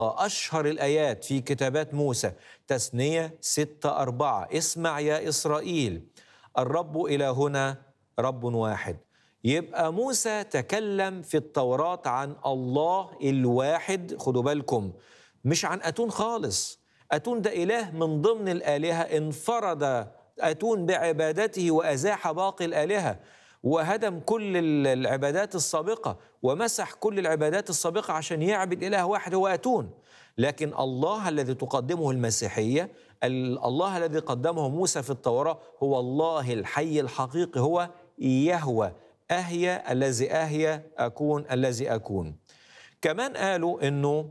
أشهر الآيات في كتابات موسى تثنية ستة أربعة اسمع يا إسرائيل الرب إلهنا رب واحد يبقى موسى تكلم في التوراة عن الله الواحد خدوا بالكم مش عن أتون خالص أتون ده إله من ضمن الآلهة انفرد أتون بعبادته وأزاح باقي الآلهة وهدم كل العبادات السابقة ومسح كل العبادات السابقة عشان يعبد إله واحد هو أتون لكن الله الذي تقدمه المسيحية الله الذي قدمه موسى في التوراة هو الله الحي الحقيقي هو يهوى أهيا الذي أهيا أكون الذي أكون كمان قالوا أنه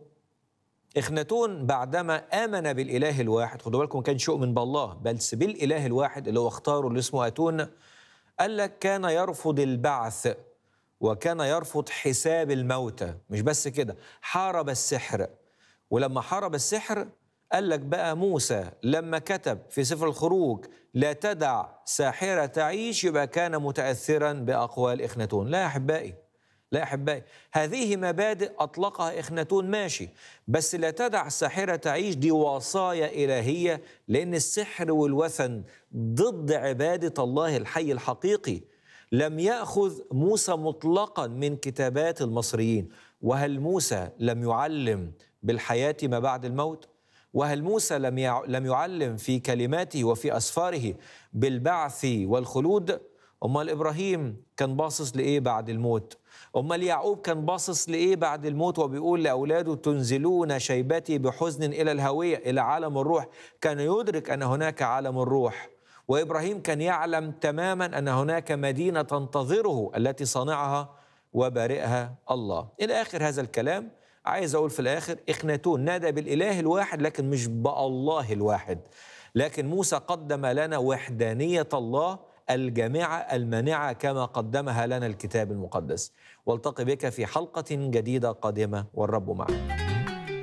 إخناتون بعدما آمن بالإله الواحد خدوا بالكم كان يؤمن بالله بل بالإله الواحد اللي هو اختاره اللي اسمه أتون قال لك كان يرفض البعث وكان يرفض حساب الموتى مش بس كده حارب السحر ولما حارب السحر قال لك بقى موسى لما كتب في سفر الخروج لا تدع ساحرة تعيش يبقى كان متأثرا بأقوال إخناتون لا يا أحبائي لا يا أحبائي هذه مبادئ أطلقها إخناتون ماشي بس لا تدع الساحرة تعيش دي وصايا إلهية لأن السحر والوثن ضد عبادة الله الحي الحقيقي لم يأخذ موسى مطلقا من كتابات المصريين وهل موسى لم يعلم بالحياة ما بعد الموت؟ وهل موسى لم لم يعلم في كلماته وفي اسفاره بالبعث والخلود امال ابراهيم كان باصص لايه بعد الموت امال يعقوب كان باصص لايه بعد الموت وبيقول لاولاده تنزلون شيبتي بحزن الى الهويه الى عالم الروح كان يدرك ان هناك عالم الروح وابراهيم كان يعلم تماما ان هناك مدينه تنتظره التي صنعها وبارئها الله الى اخر هذا الكلام عايز اقول في الاخر اخناتون نادى بالاله الواحد لكن مش بالله الواحد لكن موسى قدم لنا وحدانيه الله الجامعه المانعه كما قدمها لنا الكتاب المقدس والتقي بك في حلقه جديده قادمه والرب معك